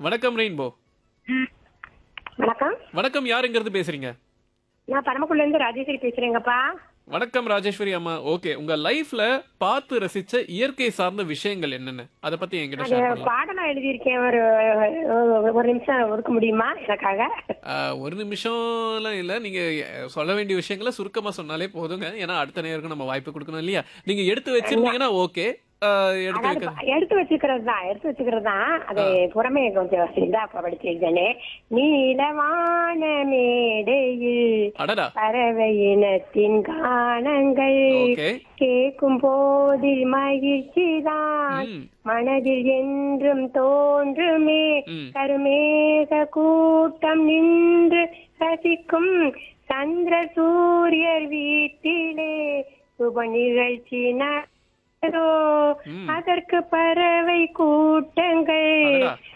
வணக்கம் ரெயின்போ வணக்கம் வணக்கம் யாருங்கிறது பேசுறீங்க நான் பரமக்குள்ள இருந்து ராஜேஸ்வரி பேசுறேங்கப்பா வணக்கம் ராஜேஸ்வரி அம்மா ஓகே உங்க லைஃப்ல பார்த்து ரசிச்ச இயற்கை சார்ந்த விஷயங்கள் என்னென்ன அத பத்தி என்கிட்ட அது ஷேர் பண்ணலாம் பாடலாம் எழுதியிருக்கேன் ஒரு ஒரு நிமிஷம் ஒதுக்க முடியுமா எனக்காக ஆஹ், ஒரு நிமிஷம்லாம் இல்ல நீங்க அஹ், சொல்ல வேண்டிய விஷயங்களை சுருக்கமா சொன்னாலே போதுங்க ஏன்னா அடுத்த நேருக்கு நம்ம வாய்ப்பு கொடுக்கணும் இல்லையா நீங்க எடுத்து வச்சிருந்தீங்கன்னா ஓகே எடுத்து அதாவது வைக்க எடுத்து வச்சுக்கிறது தான் எடுத்து வச்சுக்கிறது தான் அது புறமே கொஞ்சம் இதா படிச்சிருக்கேனே நீலவான மேடையில் அடடா பறவை இனத்தின் கானங்கள் ஓகே கேட்கும் போதில் மகிழ்ச்சிதான் ம் மனதில் என்றும் தோன்றுமே ம் கருமேக கூட்டம் நின்று ரசிக்கும் சந்திர சூரியர் வீட்டிலே சுப நிகழ்ச்சி நடந்ததோ ம். அதற்கு பறவை கூட்டங்கள் அடடா.